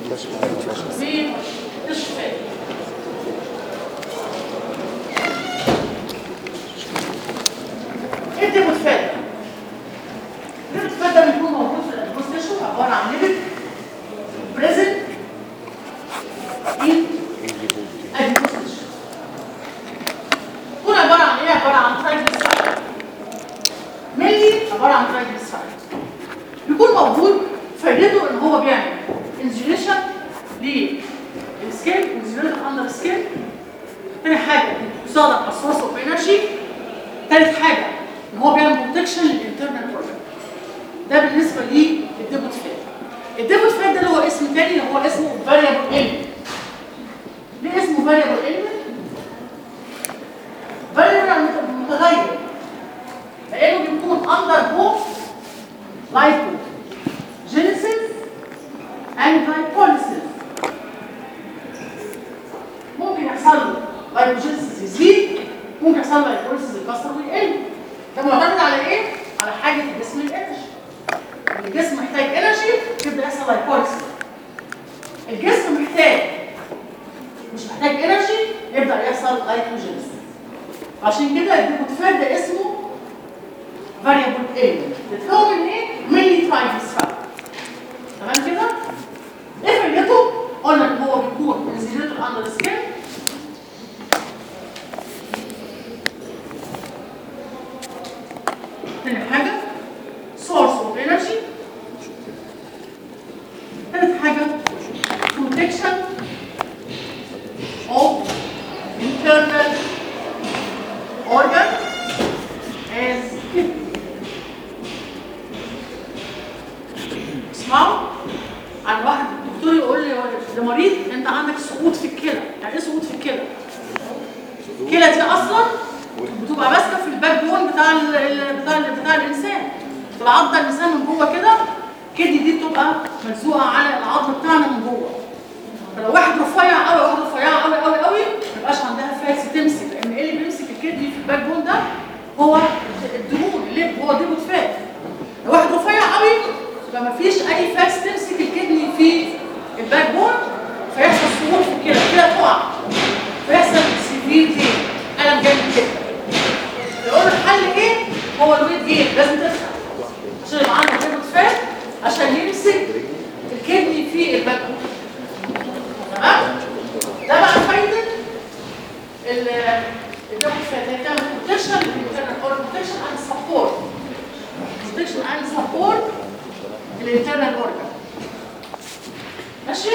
بالفوسفات ايه الديفوسفات ده؟ الديفوسفات ده بيكون موجود في الادمنستريشن عباره عن ليبيد بريزنت ان الادمنستريشن يكون عباره عن ايه؟ عباره عن ترايجليسرايد ملي عباره عن ترايجليسرايد بيكون موجود فائدته ان هو بيعمل انزيوليشن للسكين انزيوليشن اندر سكين تاني حاجه بيستخدم as source of energy تالت حاجه ان هو بيعمل بروتكشن للانترنال اورجان ده بالنسبه للديبوت فات الديبوت فات ده اللي هو اسم تاني اللي هو اسمه فاريبل element ليه اسمه فاريبل element؟ فاريبل يعني متغير لانه بيكون اندر بوث لايبو جينيسيس اند لايبوليسيس ممكن يحصل له لايبوجينيسيس يزيد ممكن يحصل له لايبوليسيس يكسر ويقل ده معتمد على ايه؟ على حاجه الجسم الانرجي الجسم محتاج انرجي يبدا يحصل لايبوليسيس الجسم محتاج مش محتاج انرجي يبدا يحصل لايبوجينيسيس عشان كده الديبوتفات ده اسمه variable element بتتكون من ايه؟ ملي ترايجليسرايد تمام كده؟ ايه فايدته؟ قلنا ان هو بيكون انزيليتور اندر سكين تاني حاجة source of energy تالت حاجة protection of internal organ as kidney اسمعوا عن واحد دكتور يقول لي لمريض انت عندك سقوط في الكلى يعني ايه سقوط في الكلى الكلى دي اصلا بتبقى ماسكه في الباك بون بتاع ال ال- بتاع ال بتاع الانسان بتبقى عضه الانسان من جوه كده الكدني دي بتبقى ملزوقه على العظم بتاعنا من جوه فلو واحد رفيع قوي واحد رفيعه قوي قوي قوي ما يبقاش عندها فاكس تمسك لان ايه اللي بيمسك الكدني في الباك بون ده هو الدهون اللي هو دي فات لو واحد رفيع قوي يبقى ما فيش اي فاكس تمسك الكدني في الباك بون فيحصل سقوط في الكلى الكلى تقع فيحصل سيفير بين الم جامد جدا يقول الحل ايه؟ هو الويت جين لازم تدفع عشان يبقى عندك كده فات عشان يمسك الكدني في الباك بون تمام؟ ده بقى فايدة ال الدوكت فات هي بتعمل بروتكشن للانترنال اور بروتكشن اند سبورت بروتكشن اند سبورت الانترنال اورجان ماشي؟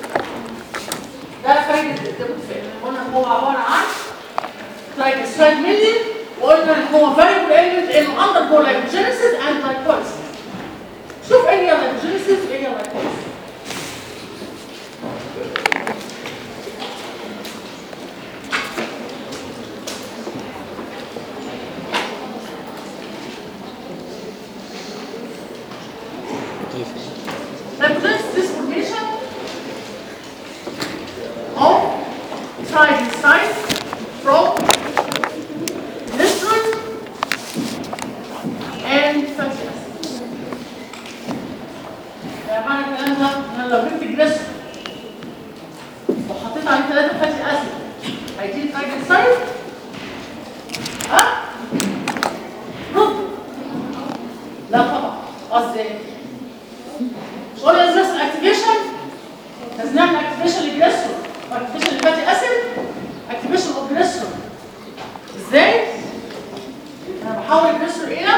ده فايدة الدوكت فات قلنا ان هو عبارة عن triglyceride ميلي وقلنا ان هو variable element انه undergo lipogenesis and lipolysis شوف ايه هي lipogenesis وايه هي lipolysis represents this formation of triglycerides from glycerin and fatty acids. يا معنى الكلام ده انا لو جبت جليسرين وحطيت عليه ثلاثة فاتي اسيد هيديني ترايجليسرايد ها؟ رد لا طبعا قصدي ايه؟ مش قلنا لازم نحصل اكتيفيشن لازم نعمل اكتيفيشن للجليسرول واكتيفيشن للفاتي اسيد اكتيفيشن اوف جليسرول ازاي؟ انا بحول الجليسرول الى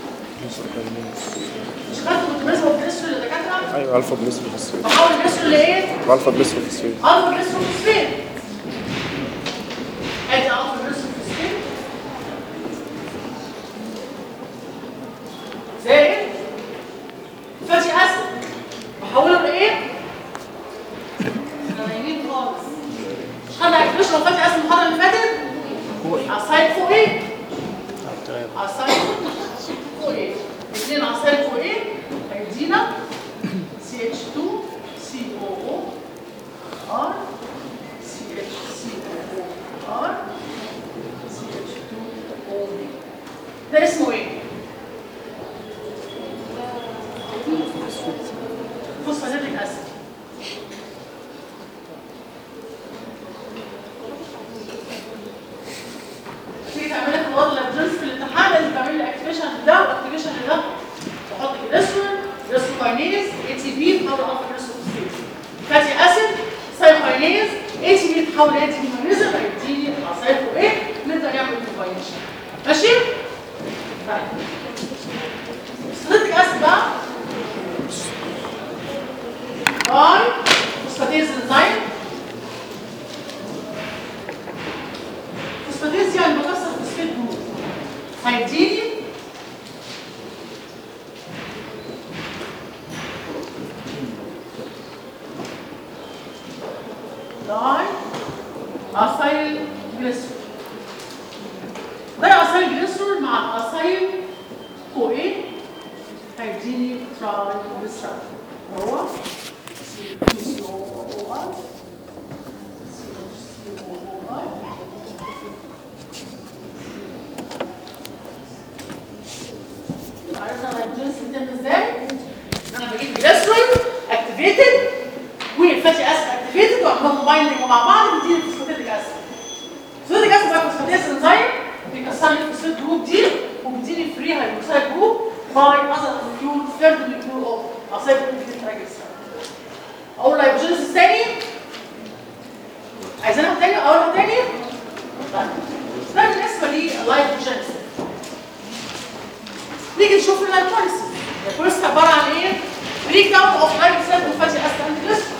مش خدتوا بالنسبه للجليسرول يا دكاتره؟ ايوه الفا جليسروفوسفيت بحول الجليسرول لايه؟ الفا جليسروفوسفيت الفا جليسرول فوسفين ادي الفا جليسرول فوسفين زائد فاتي اسيد بحوله لايه؟ احنا نايمين خالص مش خدنا اكتيفيشن اوف فاتي اسيد المحاضره اللي فاتت؟ عصايد فوق ايه؟ عصايد فوق ايه؟ اثنين عصايد فوق ايه؟ هيدينا CH2 COO R CH2O R CH2O ده اسمه ايه؟ فوسفاتيك اسيد كاينيز اي تي بي تحول الفا جليسروفوسفيت فاتي اسيد سايكاينيز اي تي بي تحول اي تي بي ميكانيزم هيديني عصايته ايه نقدر نعمل كومباينيشن ماشي؟ طيب سليتك اسيد بقى باي فوسفاتيز انزيم فوسفاتيز يعني بكسر فوسفات جروب هيديني داي اسايل جليسرول داي اسايل جليسرول مع اسايل كو ايه هيديني تراي جليسرول هو COCOI عرفنا الهيدروجين بيتم ازاي؟ انا بجيب جليسرول اكتيفيتد والفاتي اسيد اكتيفيتد واعملهم بايندنج مع بعض بيديني فوسفاتيك اسيد فوسفاتيك اسيد بقى فوسفاتيز انزيم بيكسر لي الفوسفات جروب دي وبيديني فري هيدروكسيد جروب باي اذر مولكيول ثيرد مولكيول اوف اسيد ترايجليسيرايد اقول لايبوجينيس الثاني عايزينها تاني اقولها تاني طيب ده بالنسبه للايبوجينيس نيجي نشوف اللايبوليسيس اللايبوليسيس عباره عن ايه؟ بريك داون اوف لايبوسيد وفاتي اسيد اند جليسرول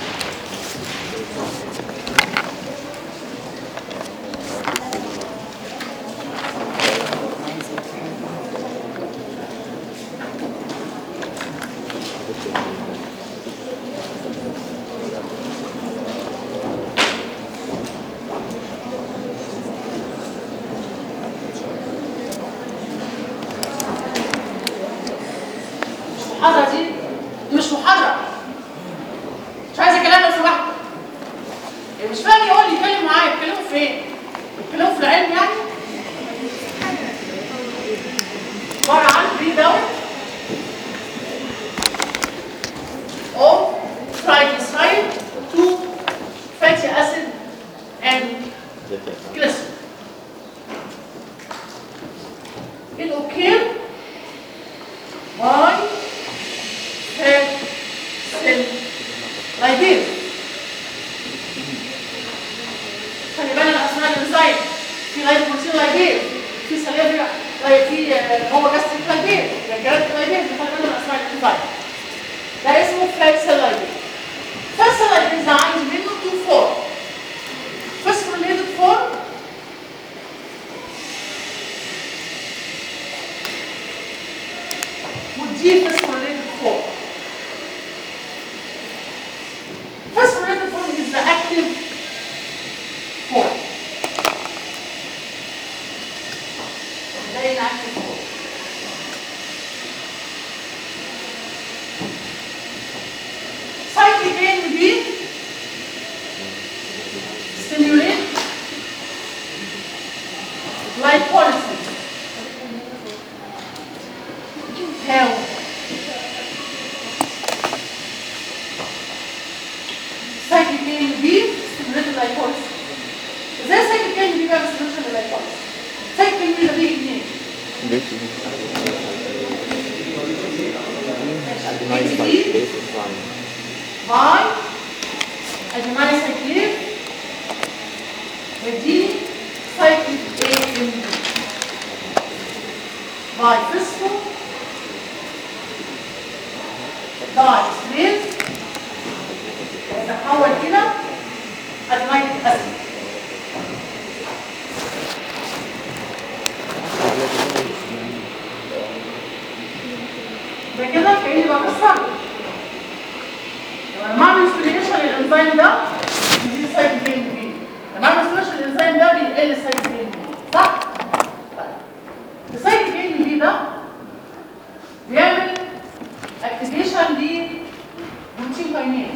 المحاضرة دي دي مش محاضرة مش عايزة كلام لو سمحت اللي مش فاهم يقول لي يتكلم معايا يتكلموا فين؟ يتكلموا في العلم يعني؟ عبارة عن بري داون of triglyceride to fatty acid and glycerin. It occurs by fat cell lipase. خلي بالك اسماء الانزيم في لايبوبروتين لايبيز في سليفيا في آه، هو جاستريك لايبيز جاستريك لايبيز خلي بالك اسماء الانزيم ده اسمه فات سيل لايبيز فات سيل لايبيز ده عندي منه تو فورم فوسفوريليتد فورم ودي فوسفوريليتد فورم Phosphorylated form is the active form. ده inactive form. Cyclic AMP stimulate lipolysis. Help cyclic AMP stimulated lipolysis. ازاي cyclic AMP بقى stimulated lipolysis؟ cyclic AMP ده بيجي منين؟ باي اجمالي سايكليك ودي سايكليك AMP باي فيسفو داي سليز يتحول الى الميت اسيد ده كده كاني بكسر لما اعمل ستيميوليشن للانزيم ده بيزيد سايكل بي بي لما اعمل ستيميوليشن للانزيم ده بيقل سايكل بي بي صح؟ طيب السايكل بي بي ده بيعمل اكتيفيشن لبروتين كاينيز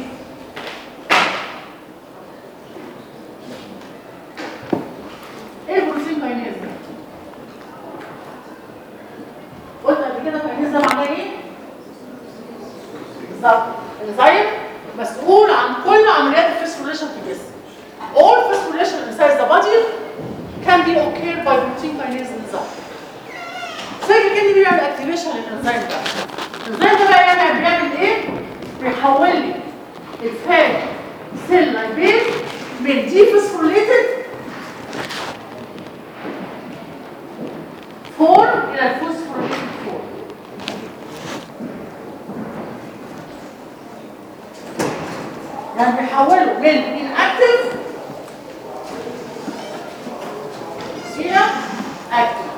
ايه البروتين كاينيز ده؟ قلت قبل كده كاينيز ده معناه ايه؟ بالظبط انزيم مسؤول عن كل عمليات الفسفوريليشن في الجسم. All phosphorylation inside the body can be occurred by protein kinase enzyme. زي كده بيعمل اكتيفيشن للانزيم ده. الانزيم ده بقى يعمل بيعمل ايه؟ بيحول لي الفات سيل لايبيز من دي فوسفوريليتد فور الى الفوسفوريليتد فور يعني بيحوله من inactive الى active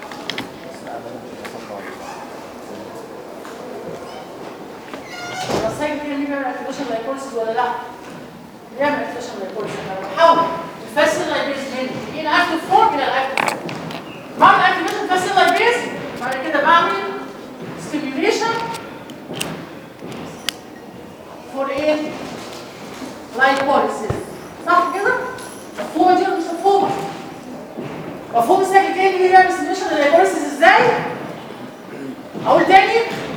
الرسائل دي اللي بيعمل اكتيفيشن لايكوليسيس ولا لا؟ بيعمل اكتيفيشن لايكوليسيس انا بحول الفاسيل لايبيز من inactive form الى الاكتيف form بعمل اكتيفيشن فاسيل لايبيز بعد كده بعمل stimulation for ايه؟ لايكوليسيس صح كده؟ مفهومه دي ولا مش مفهومه؟ مفهوم الساكن تاني اللي بيعمل stimulation للايكوليسيس ازاي؟ اقول تاني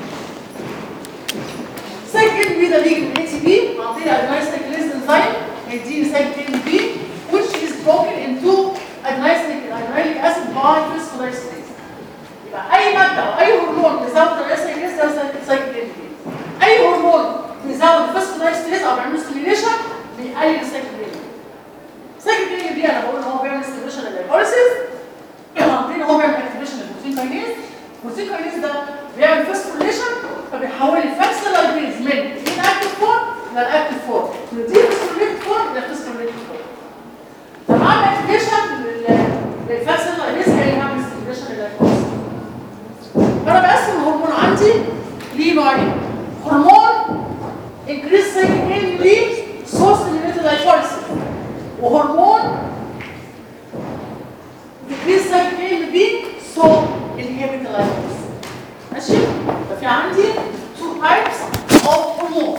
سايكل بي ده بيجي من اي تي بي عن طريق ادنايسيكليز انزيم هيديني سايكل بي which is broken into adenylate acid by phosphodiesterase يبقى اي ماده او اي هرمون بيزود الادنايسيكليز ده سايكل بي اي هرمون بيزود الفوسفودايستريز او بيعمل ستيميليشن بيقلل السايكل بي سايكل بي انا بقول ان هو بيعمل ستيميليشن للهيبوليسيس عن طريق ان هو بيعمل اكتيفيشن للبروتين كاينيز البروتين كاينيز ده بيعمل فوسفوريليشن فبيحول الفاكس لايبيز من الاكتيف فورم للاكتيف فورم من دي فوسفوريليتد فورم الى فوسفوريليتد فورم طب عامل اكتيفيشن للفاكس لايبيز هي اللي عامل ستيميليشن للهيبوليسيس فانا بقسم الهرمون عندي لنوعين هرمون increase cycle A B source stimulated lipolysis وهرمون decrease cycle A B so inhibit lipolysis ماشي ففي عندي two types of hormone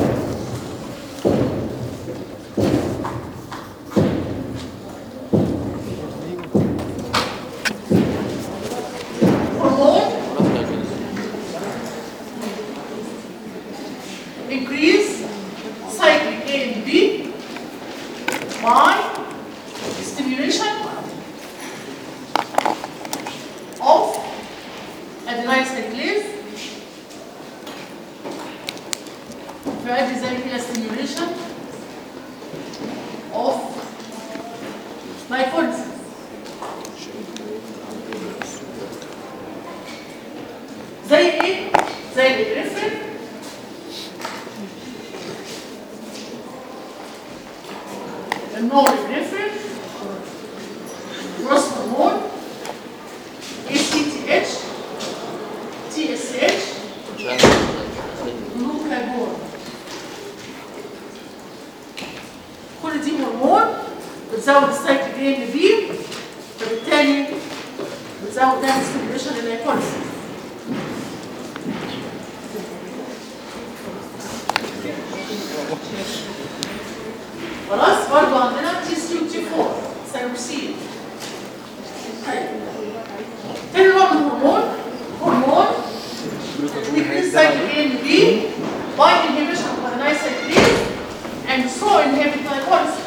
هرمون increase cyclic A and B by stimulation of adenyl cyclase فيؤدي ذلك إلى stimulation of lipolysis زي ايه؟ زي الابريفرين النور الابريفرين جروس هرمون اي سي تي اتش تي اس اتش جلوكاجون كل دي هرمون بتزود السايكل اي ام بي فبالتالي بتزود تعمل ستيميوليشن للايكوليسيس خلاص برضو عندنا تي 3 وتي 4 سيروسين طيب تاني نوع من الهرمون هرمون decrease cycle A and B by inhibition of adenine cyclase and so inhibit glycolysis.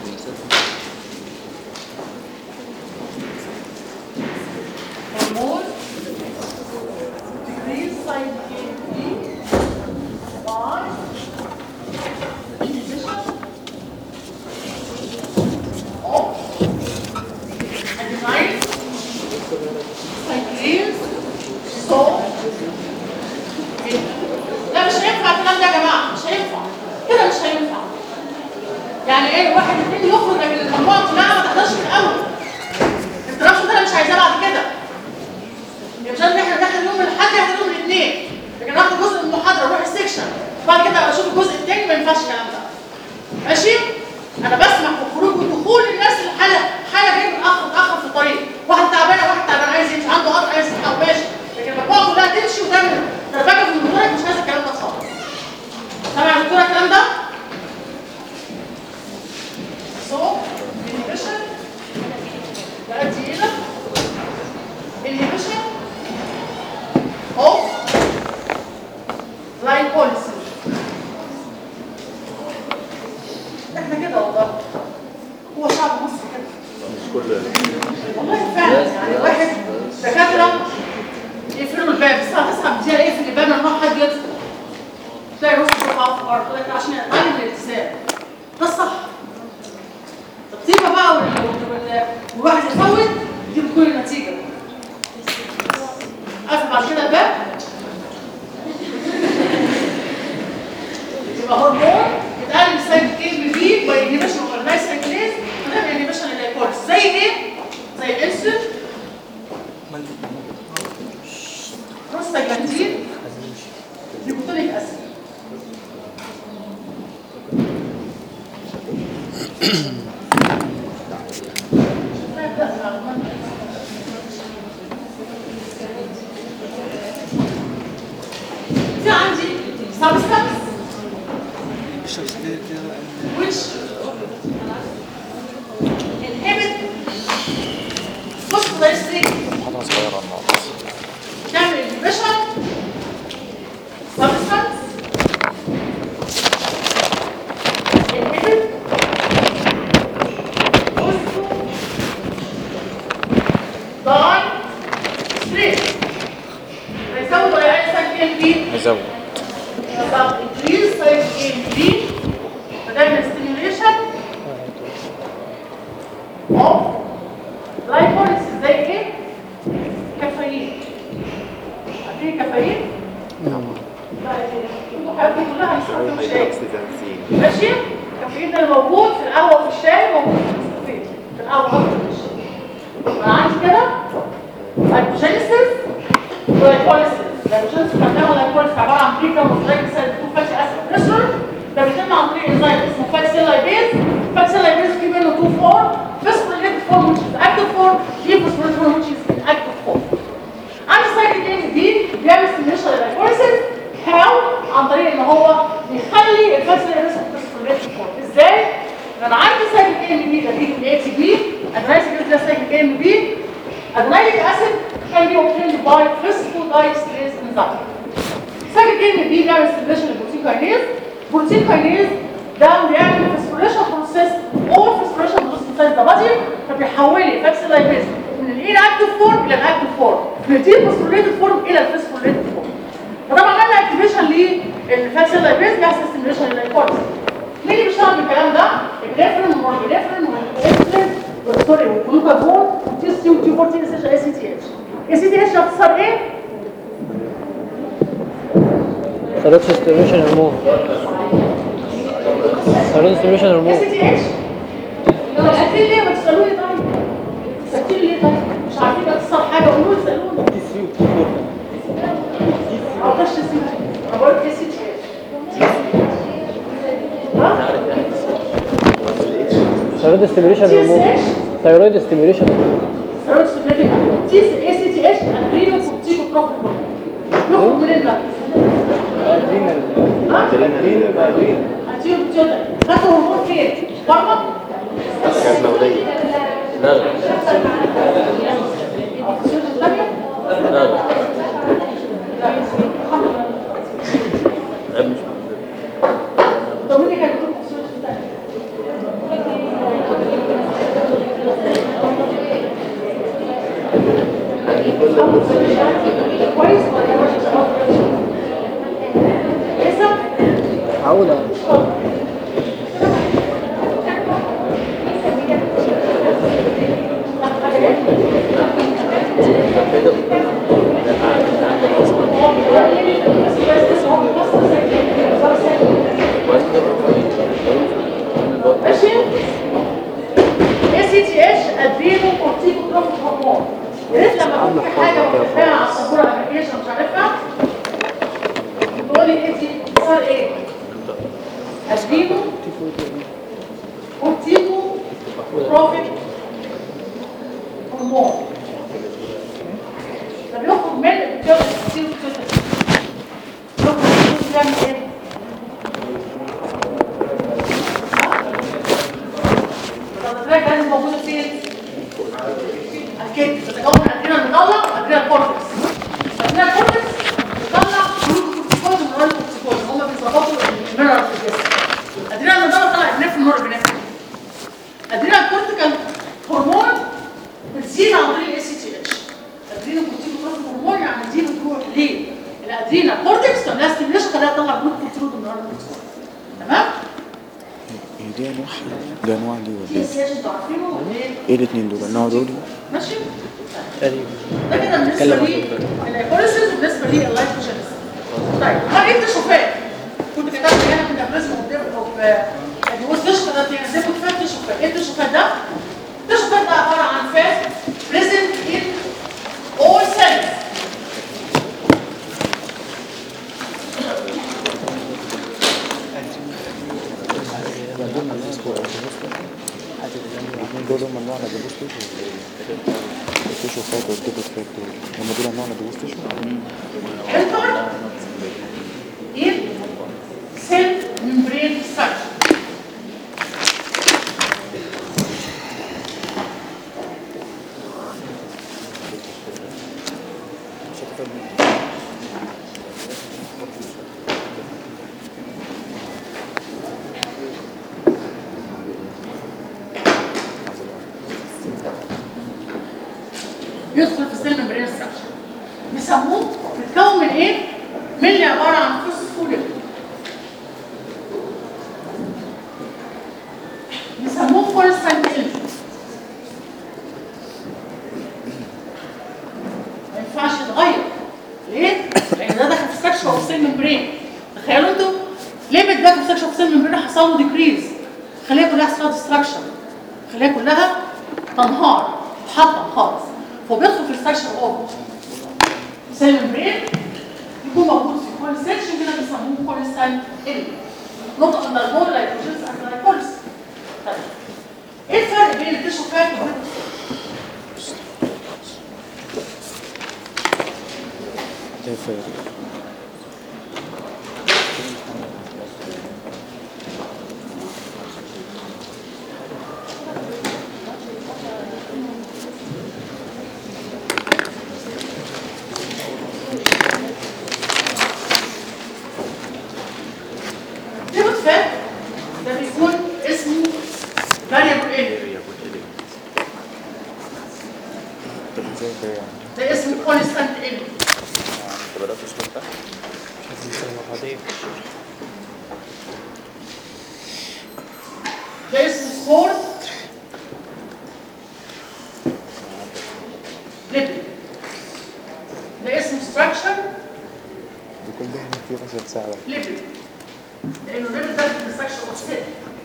Hormone decrease cycle A and B by inhibition of adenine cyclase so لا مش هينفع الكلام ده يا جماعه مش هينفع كده مش هينفع يعني ايه واحد اتنين يخرج من المجموعه كلها ما تقدرش في الاول الترابشن ده انا مش عايزاه بعد كده يعني مش لازم احنا داخل يوم الاحد احنا يوم الاثنين لكن ناخد جزء من المحاضره نروح السكشن بعد كده ابقى اشوف الجزء الثاني ما ينفعش الكلام ده ماشي انا بسمح بخروج ودخول الناس الحاله حاله جايه متاخر متاخر في الطريق واحد تعبان واحد تعبان عايز يمشي عنده قطر عايز يتحرك ماشي لكن المجموعه كلها تمشي وتعمل دربكه في المدرج مش عايز الكلام ده خالص سامع يا دكتوره الكلام ده؟ So, inhibition يؤدي إلى inhibition of lipolysis احنا كده والله هو شعب مصر كده مش كل والله فعلا يعني واحد دكاتره يقفلوا الباب الساعه 9 بالليل يقفل الباب ممنوع حد يدخل تلاقي رؤوس الصحافه هارت يقول لك عشان اتعلم الالتزام ده الصح الطيبه بقى وال- وال- والواحد يفوت دي بتكون النتيجه قفل بعد كده الباب يبقى هرمون بيتقلب سايكل بي باي انيبيشن اوف النايسايكليز ونعمل انيبيشن للايكولز زي ايه؟ زي الانسولين بروستاجلاندين ليبوتونيك اسيد في عندي substance which inhibit phosphorylated حاجة صغيرة على النار تعمل inhibition substance inhibit phosphodiesterase هيزود ولا يقلل كام دي؟ نزود بالظبط increase cycle دي فده stimulation of glycolysis زي ايه؟ كافيين عارفين كافيين؟ لا انتوا الحاجات دي كلها هنشوفها في الشاي ماشي؟ الكافيين ده موجود في القهوه وفي الشاي موجود في النسكافيه في القهوه اكتر من الشاي انا عندي كده لايكوجينيسيس ولايكوليسيس لايكوجينيسيس بنعمل لايكوليسيس عباره عن بريكا وفلايكسيد تو فاتي اسيد بريشر ده بيتم عن طريق انزيم اسمه فاتي لايبيز فاتي لايبيز في منه تو فورم فوسفوريليتد فورم which is active form دي فوسفوريليتد فورم which is inactive form عندي سايكل ام دي بيعمل ستيميشن للايكوليسيس هاو عن طريق ان هو بيخلي الفاتي لايبيز فوسفوريليتد فورم ازاي؟ انا عندي سايكل ام دي ده بيجي من اي تي بي ادريس كده سايكل ام بي Adenylate acid can be obtained by phosphodiesterase enzyme. Second كلمة دي بيعمل stimulation للبروتين كاينيز. بروتين كاينيز ده بيعمل phosphorylation process or phosphorylation process inside the body فبيحول لي فاكس لايبيز من الانactive form الى الاكتيف فورم من الديفوسفوريليتد فورم الى الفوسفوريليتد فورم. فطبعا عملنا اكتيفيشن للفاكس لايبيز بيحصل stimulation للايكوليس. مين اللي بيشتغل بالكلام ده؟ الجريفرين والمورجريفرين والانسولين سوري والجلوكاجون وتي سي وتي 14 اس اتش اي سي تي اتش اي سي تي اتش اختصار ايه؟ ثلاث ستيميشن هرمون ثلاث ستيميشن اي هرمون سي تي اتش لو ساكتين ليه ما تسالوني طيب ساكتين ليه طيب مش عارفين اختصار حاجه قولوا لي سالوني او كاش سي انا بقول اي سي تي اتش ها؟ ثلاث ستيميشن تي اس هرمون اتش ثايرويد ستيميشن ثيرويد ستيميليتنج تي اي سي تي اتش ادرينو كورتيكو بروبيكول يخرج من المركز ها؟ هتيجي بتقول خدوا هرمون فين؟ بره؟ كانت مولية لا أو في السوق الثانية؟ لا لا الحمد لله عيب مش طب مين اللي كان بيقول في السوق الثانية؟ كويس ولا وحش؟ لسه؟ عودة ماشي اس تي اتش ادرينو كورتيكو تروفيك هرمون يا ريت لما تكون في حاجه وتفهمها على السبوره الابلكيشن مش عارفها تقول لي ايه دي صار ايه ادرينو كورتيكو تروفيك هرمون ده بيخرج من الجو الكتير يخرج من بيعمل ايه؟ الأدرينال كانت موجودة فين؟ أكيد بتتكون من أدرينال مضلع وأدرينال كورتكس. أدرينال كورتكس بيطلع جلوكوكورتيكوز ومونورال كورتيكوز هما بيظبطوا المينرال في الجسم. أدرينال مضلع طلع ابنفرين نورابنفرين. أدرينال كورتيكال هرمون بتزيد عن طريق الاس تي اتش. أدرينال كورتيكوز هرمون يعني دي بتروح ليه؟ الأدرينال كورتكس كان لها ستيميليشن خلاها تطلع جلوكوكورتيكوز ومونورال كورتيكوز. دي انواع دي انواع دي ولا في ايه؟ سياج انتوا عارفينه وايه ايه الاتنين دول النوع دول ماشي تقريبا ده كده بالنسبه اتكلم لي عن الايكوليسيس بالنسبه لي اللايفوجينيس طيب هل انت شوفان كنت كتبت هنا من ابريزم او يعني هو التشفى ده يعني زي كنت فاهم تشفى ايه التشفى ده؟ التشفى ده عباره عن فات present in all cells الاتنين دول هم انواع نبوس تيشو التيشو فات والديبوت فات دول هم دول انواع نبوس تيشو enter in cell membrane structure يدخل في السيل ممبرين ستراكشر بيسموه بيتكون من ايه؟ من اللي عباره عن فوسفوليبيد بيسموه فورستان إليمنت ما ينفعش يتغير ليه؟ لان ده دخل في ستراكشر اوف سيل ممبرين تخيلوا انتوا ليه بيتدخل في ستراكشر اوف سيل ممبرين حصل له ديكريز الخليه كلها حصل لها ديستراكشن الخليه كلها تنهار تحطم خالص فبيدخل في الستراكشر اوف سيل ممبرين يكون موجود في كل سيكشن كده بيسموه كوليستان ال نقطة ان المول لايكوجينز اند لايكوليس طيب ايه الفرق بين التيشو فات والبيت ده فارق البيت فات ده بيكون اسمه variable ال طب ازاي ده يعني؟ ده اسمه كونستانت ال انت بدات تشرح ده ده اسمه سكور ليبيد ده اسمه ستراكشر دي كلها في 10 ساعة ليبيد لانه ليبيد ده بيستكشف اوكسيد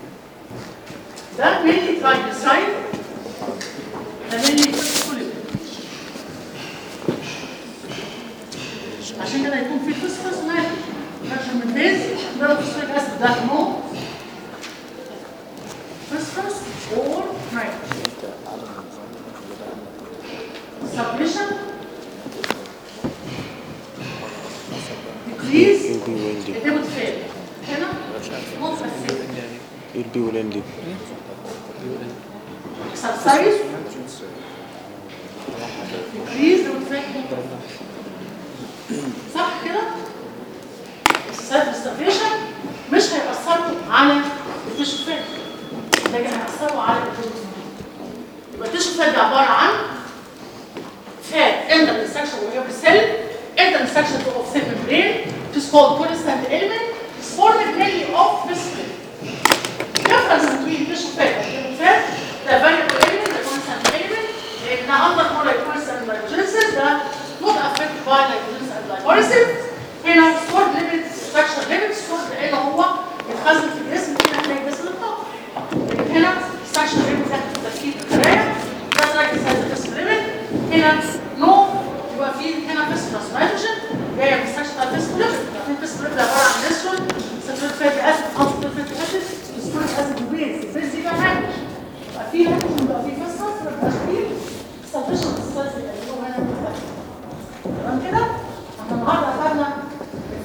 ده مينلي ترايجليسرايد ده مينلي فوسفوليبيد عشان كده يكون في فوسفورس مالي عشان من بيز ده الفوسفوريك اسيد ده نو فوسفورس اور نيتروجين submission decrease البي وال دي الديبوت فيل هنا مطلق فيل البي والال دي exercise decrease the effect صح كده؟ exercise restoration مش هيأثروا على التيشو فات لكن هيأثروا على التيشو يبقى التيشو فات ده عبارة عن fat in the restriction of every cell in the restriction of cell membrane which is called constant element is formed mainly of viscera difference between tissue fat and human fat the variable element the constant element لأنها under more lipolysis and lipogenesis ده not affected by lipogenesis and lipolysis هنا stored limit structure limit stored لأن هو يتخزن في الجسم هنا هتلاقي الجسم الطاقة هنا structure limit ده تركيب الخلايا ده تركيز هذا الجسم limit هنا نو يبقى في هنا فيسفورس نيتروجين جايه من السكشن بتاع الفيسفورس في فيسفورس عباره عن نيتروجين ساتوريت فاتي اسيد خاصه فاتي اسيد فيسفورس اسيد وبيز البيز دي بقى نيتروجين يبقى في نيتروجين يبقى في فيسفورس ما يبقاش فيه ساتوريشن السيلز اللي هو هنا تمام كده؟ احنا النهارده اخدنا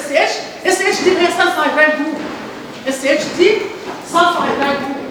اس اتش اس اتش دي اللي هي سلفا هيدرايد جروب اس اتش دي سلفا هيدرايد جروب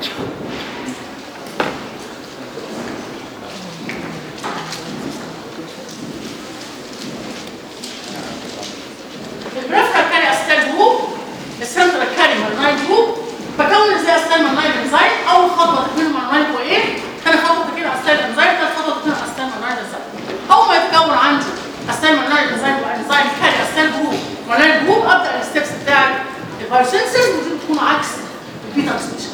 البريفرال كاري استال جروب السنترال كاري مالنايل جروب بكون ازاي استال مالنايل انزايم اول خطوه تكوين مالنايل هو ايه؟ ثاني خطوه تكوين استال انزايم ثالث خطوه تكوين استال مالنايل انزايم اول ما يتكون عندي استال مالنايل انزايم وانزايم كاري استال جروب مالنايل جروب ابدا الستبس بتاعت البايوسنسز ودي بتكون عكس البيتا سويتش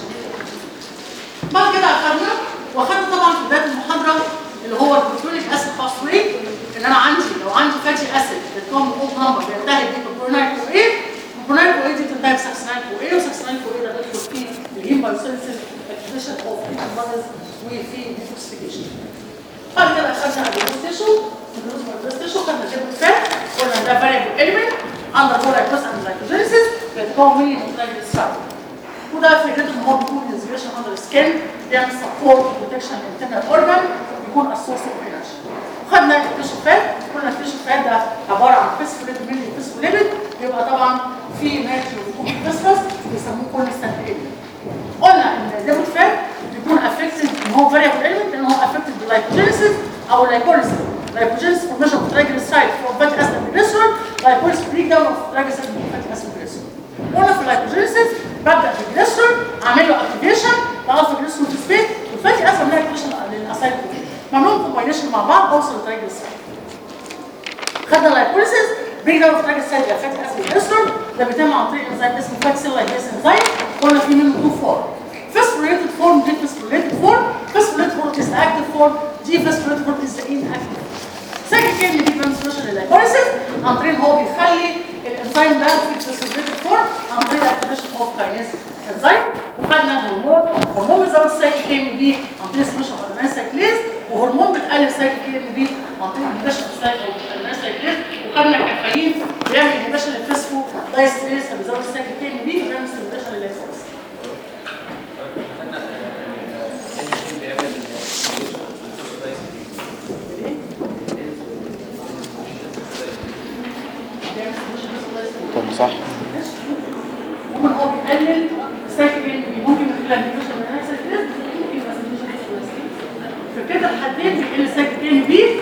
بعد كده اخدنا واخدنا طبعا في بدايه المحاضره اللي هو البروتونيك اسيد فاسفوريت ان انا عندي لو عندي فاتي اسيد بتكون من اوف نمبر بينتهي ببروتونيك كو ايه البروتونيك كو ايه دي بتنتهي بسكسنال كو ايه وسكسنال كو ايه ده بيدخل فيه الهيم بايوسينسيس اكتيفيشن اوف انتيبوديز وفي ديتوكسيفيكيشن بعد كده اخدنا البروستيشن البروستيشن خدنا جيبو فات قلنا ده فاريبل اليمنت اندر بولايكوس اند لايكوجينيسيس بيتكون من النيتروجين وده فكرته ان هو بيكون انسبيريشن اندر سكين بيعمل سبورت بروتكشن للانترنال اورجان بيكون السورس اوف انرجي وخدنا الكشوفات قلنا الكشوفات ده عباره عن فيسفوليت ميلي فيسفوليبيد يبقى طبعا في نيترو فيسفوس بيسموه كونستانت اليمنت قلنا ان الليبيد فات بيكون افكتد ان هو فاريبل اليمنت ان هو افكتد باللايكوجينيسيس او لايكوليسيس لايكوجينيسيس فورميشن اوف ترايجليسرايد فروم فاتي اسيد جليسرول لايكوليسيس بريك داون اوف ترايجليسرايد من فاتي اسيد جليسرول قلنا في اللايكوجينيسيس ببدا بالجليسرول اعمل له اكتيفيشن لالفا جليسرول فوسفيت والفاتي اسيد عملها اكتيفيشن للاسايد ممنوع كومباينيشن مع بعض اوصل لترايجليسرايد خدنا اللايكوليسيس بريك داون اوف ترايجليسرايد الى فاتي اسيد جليسرول ده بيتم عن طريق انزيم اسمه فاتي سيل لايكيز انزيم قلنا في منه تو فورم phosphorylated form دي phosphorylated form phosphorylated form is the active form دي phosphorylated form is the inactive ساكن كلمه دي بنسبشن للايكوليسيس عن طريق ان هو بيخلي الانزيم ده في phosphorylated form عن طريق الاكتيفيشن اوف كاينيز انزيم وخدنا هرمون هرمون بيزود السايكل كيم دي عن طريق سبيشن اورجانيز سايكليز وهرمون بتقلل السايكل كيم دي عن طريق انهبيشن اورجانيز سايكليز وخدنا الكافيين بيعمل انهبيشن للفسفو دايستريس بيزود السايكل كيم دي وبيعمل انهبيشن للايكوليسيس طب صح ممكن هو بيقلل السايكلين ممكن من خلال النيوتريشن من السايكلين ممكن بس النيوتريشن فكده الحدين بيقل السايكلين بي